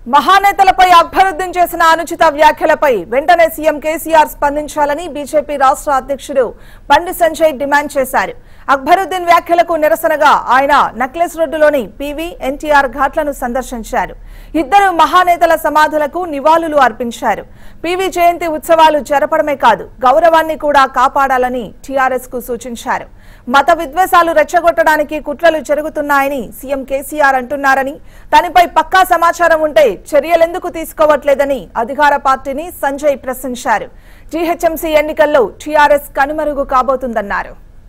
మహానేతలపై అభ్యర్థం చేసిన అనుచిత వ్యాఖ్యలపై వెంటనే సీఎం కేసీఆర్ స్పందించాలని బీజేపీ రాష్ట్ర అధ్యక్షుడు బండి సంజయ్ డిమాండ్ చేశారు అక్బరుద్దీన్ వ్యాఖ్యలకు నిరసనగా ఆయన నక్లెస్ రోడ్డులోని పీవీ ఎన్టీఆర్ ఘాట్లను సందర్శించారు ఇద్దరు మహానేతల సమాధులకు నివాళులు అర్పించారు పీవీ జయంతి ఉత్సవాలు జరపడమే కాదు గౌరవాన్ని కూడా కాపాడాలని టీఆర్ఎస్ కు సూచించారు మత విద్వేషాలు రెచ్చగొట్టడానికి కుట్రలు జరుగుతున్నాయని సీఎం కేసీఆర్ అంటున్నారని దానిపై పక్కా సమాచారం ఉంటే చర్యలెందుకు తీసుకోవట్లేదని అధికార పార్టీని సంజయ్ ప్రశ్నించారు జీహెచ్ఎంసీ ఎన్నికల్లో టీఆర్ఎస్ కనుమరుగు కాబోతుందన్నారు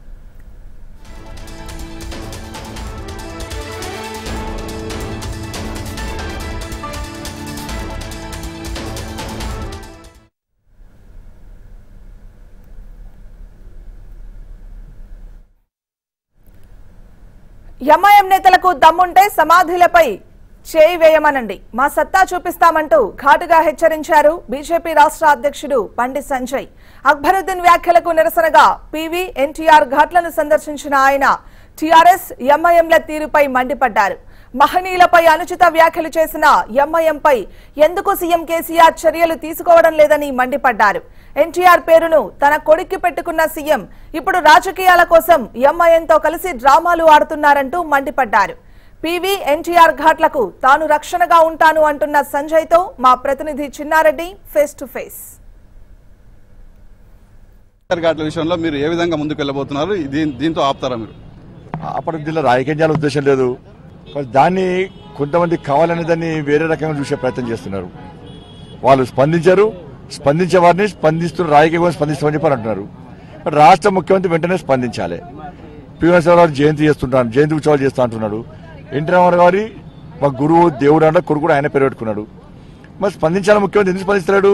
ఎంఐఎం నేతలకు దమ్ముంటే సమాధులపై చేయి వేయమనండి మా సత్తా చూపిస్తామంటూ ఘాటుగా హెచ్చరించారు బీజేపీ రాష్ట్ర అధ్యక్షుడు బండి సంజయ్ అక్బరుద్దీన్ వ్యాఖ్యలకు నిరసనగా పీవీ ఎన్టీఆర్ ఘాట్లను సందర్శించిన ఆయన టీఆర్ఎస్ ఎంఐఎంల తీరుపై మండిపడ్డారు మహనీయులపై అనుచిత వ్యాఖ్యలు చేసిన ఎంఐఎంపై ఎందుకు సీఎం కేసీఆర్ చర్యలు తీసుకోవడం లేదని మండిపడ్డారు ఎన్టీఆర్ పేరును తన కొడుక్కి పెట్టుకున్న సీఎం ఇప్పుడు రాజకీయాల కోసం ఎంఐఎంతో కలిసి డ్రామాలు ఆడుతున్నారంటూ మండిపడ్డారు పీవీ ఎన్టీఆర్ ఘాట్లకు తాను రక్షణగా ఉంటాను అంటున్న సంజయ్తో మా ప్రతినిధి Chinnareddy face to face NTR ఘాట్ల విషయంలో మీరు ఏ విధంగా ముందుకు వెళ్ళబోతున్నారు దీ- దీంతో ఆపుతారా మీరు అప్పటి దీనిలో రాజకీయం చేయాలని ఉద్దేశం లేదు కానీ దాన్ని కొంతమంది కావాలనే దాన్ని వేరే రకంగా చూసే ప్రయత్నం చేస్తున్నారు వాళ్ళు స్పందించారు స్పందించే వారిని స్పందిస్తున్న రాజకీయంగా స్పందిస్తామని చెప్పి అంటున్నారు మరి రాష్ట్ర ముఖ్యమంత్రి వెంటనే స్పందించాలి పిఎస్ఆర్ గారు జయంతి చేస్తుంటాను జయంతి ఉత్సవాలు చేస్తా అంటున్నాడు ఎన్టీ రామారావు గారి మా గురువు దేవుడు అంటే కొడుకు కూడా ఆయన పేరు పెట్టుకున్నాడు మరి స్పందించాలి ముఖ్యమంత్రి ఎందుకు స్పందిస్తున్నాడు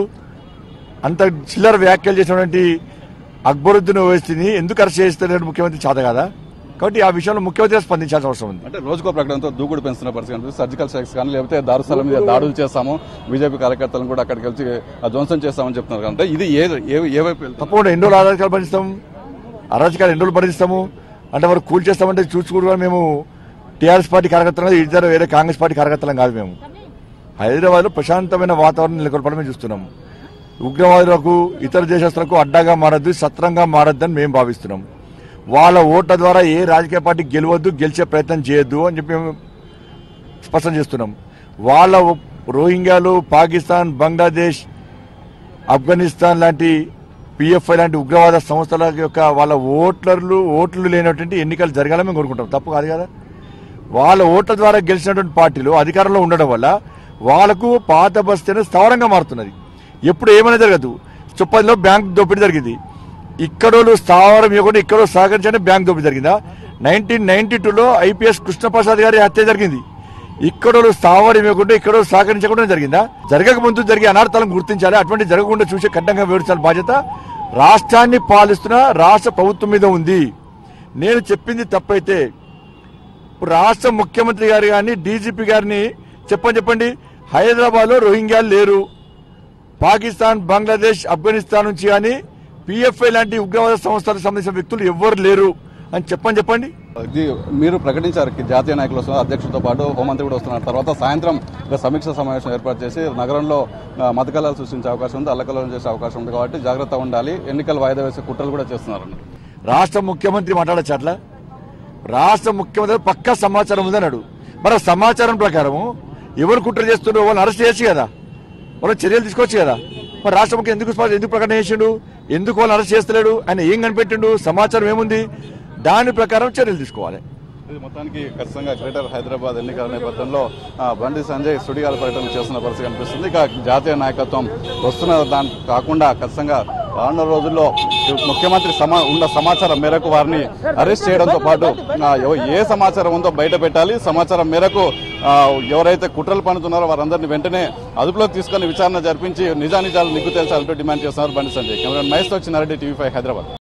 అంత చిల్లర వ్యాఖ్యలు చేసినటువంటి అక్బరుద్దీన్ ఓవైసీని ఎందుకు అరెస్ట్ చేస్తున్నాడు ముఖ్యమంత్రి చేత కదా కాబట్టి ఆ విషయంలో ముఖ్యమంత్రి స్పందించాల్సిన అవసరం ఉంది అంటే రోజుకో ప్రకటనతో దూకుడు పెంచుతున్న పరిస్థితి కనిపిస్తుంది సర్జికల్ స్ట్రైక్స్ కానీ లేకపోతే దారుస్థలం మీద దాడులు చేస్తాము బీజేపీ కార్యకర్తలను కూడా అక్కడికి వచ్చి ఆ ధ్వంసం చేస్తామని చెప్తున్నారు అంటే ఇది ఏ ఏ- ఏ వైపు వెళ్తుంది తప్పకుండా ఎన్ని రోజులు అరాజకాలు భరిస్తాం అరాజకాలు ఎన్ని రోజులు భరిస్తాము అంటే వారు కూల్ చేస్తామంటే చూసుకుంటూ మేము టీఆర్ఎస్ పార్టీ కార్యకర్తలు ఇద్దరు వేరే కాంగ్రెస్ పార్టీ కార్యకర్తలం కాదు మేము హైదరాబాద్ లో ప్రశాంతమైన వాతావరణం నెలకొల్పడమే చూస్తున్నాం ఉగ్రవాదులకు ఇతర దేశస్తులకు అడ్డాగా మారద్దు సత్రంగా మారద్దని మేము భావిస్తున్నాం వాళ్ళ ఓట్ల ద్వారా ఏ రాజకీయ పార్టీ గెలవద్దు గెలిచే ప్రయత్నం చేయొద్దు అని చెప్పి మేము స్పష్టం చేస్తున్నాం వాళ్ళ రోహింగ్యాలు పాకిస్తాన్ బంగ్లాదేశ్ ఆఫ్ఘనిస్తాన్ లాంటి పిఎఫ్ఐ లాంటి ఉగ్రవాద సంస్థల యొక్క వాళ్ళ ఓట్లర్లు ఓట్లు లేనటువంటి ఎన్నికలు జరగాలని మేము కోరుకుంటాం తప్పు కాదు కదా వాళ్ళ ఓట్ల ద్వారా గెలిచినటువంటి పార్టీలు అధికారంలో ఉండడం వల్ల వాళ్ళకు పాత బస్తీనే స్థావరంగా మారుతున్నది ఎప్పుడు ఏమైనా జరగదు చుప్పదిలో బ్యాంక్ దోపిడీ జరిగింది ఇక్కడోళ్ళు స్థావరం ఇవ్వకుండా ఇక్కడో సహకరించని బ్యాంక్ దోపిడీ జరిగిందా నైన్టీన్ నైన్టీ టూలో ఐపీఎస్ కృష్ణప్రసాద్ గారి హత్య జరిగింది ఇక్కడోళ్ళు స్థావరం ఇవ్వకుండా ఇక్కడ సహకరించకుండా జరిగిందా జరగక ముందు జరిగే అనర్థాలను గుర్తించాలి అటువంటి జరగకుండా చూసే కఠినంగా వివరించాలి బాధ్యత రాష్ట్రాన్ని పాలిస్తున్న రాష్ట్ర ప్రభుత్వం మీద ఉంది నేను చెప్పింది తప్పైతే ఇప్పుడు రాష్ట్ర ముఖ్యమంత్రి గారు కానీ డీజీపీ గారిని చెప్పని చెప్పండి హైదరాబాద్ లో రోహింగ్యాలు లేరు పాకిస్తాన్ బంగ్లాదేశ్ ఆఫ్ఘనిస్తాన్ నుంచి కానీ పిఎఫ్ఐ లాంటి ఉగ్రవాద సంస్థలకు సంబంధించిన వ్యక్తులు ఎవ్వరు లేరు అని చెప్పని చెప్పండి ఇది మీరు ప్రకటించారు కి జాతీయ నాయకులు వస్తున్నారు అధ్యక్షుడితో పాటు హోంమంత్రి కూడా వస్తున్నారు తర్వాత సాయంత్రం ఒక సమీక్ష సమావేశం ఏర్పాటు చేసి నగరంలో ఆ, మతకలాలు సృష్టించే అవకాశం ఉంది అల్లకలం చేసే అవకాశం ఉంది కాబట్టి జాగ్రత్త ఉండాలి ఎన్నికలు వాయిదా వేసే కుట్రలు కూడా చేస్తున్నారు రాష్ట్ర ముఖ్యమంత్రి మాట్లాడచ్చు అట్లా రాష్ట్ర ముఖ్యమంత్రి పక్కా సమాచారం ఉందన్నాడు మరి ఆ సమాచారం ప్రకారం ఎవరు కుట్ర చేస్తున్నారో వాళ్ళని అరెస్ట్ చేయొచ్చు కదా వాళ్ళు చర్యలు తీసుకోవచ్చు కదా మరి రాష్ట్ర ముఖ్యం ఎందుకు స్పా- ఎందుకు ప్రకటన చేసిండు ఎందుకు వాళ్ళని అరెస్ట్ చేస్తలేడు ఆయన ఏం కనిపెట్టిండు సమాచారం ఏముంది దాని ప్రకారం చర్యలు తీసుకోవాలి ఇది మొత్తానికి ఖచ్చితంగా గ్రేటర్ హైదరాబాద్ ఎన్నికల నేపథ్యంలో ఆ, బండి సంజయ్ సుడిగాల పర్యటన చేస్తున్న పరిస్థితి కనిపిస్తుంది ఇక జాతీయ నాయకత్వం వస్తున్న దాని కాకుండా ఖచ్చితంగా రానున్న రోజుల్లో ముఖ్యమంత్రి సమా ఉన్న సమాచారం మేరకు వారిని అరెస్ట్ చేయడంతో పాటు ఆ, ఎవ- ఏ సమాచారం ఉందో బయట పెట్టాలి సమాచారం మేరకు ఆ, ఎవరైతే కుట్రలు పన్నుతున్నారో వారందరినీ వెంటనే అదుపులోకి తీసుకొని విచారణ జరిపించి నిజానిజాలు నిగ్గు తేల్చాలంటూ డిమాండ్ చేస్తున్నారు బండి సంజయ్ కెమెరా మహేష్ వచ్చినారెడ్డి టీవీ ఫైవ్ హైదరాబాద్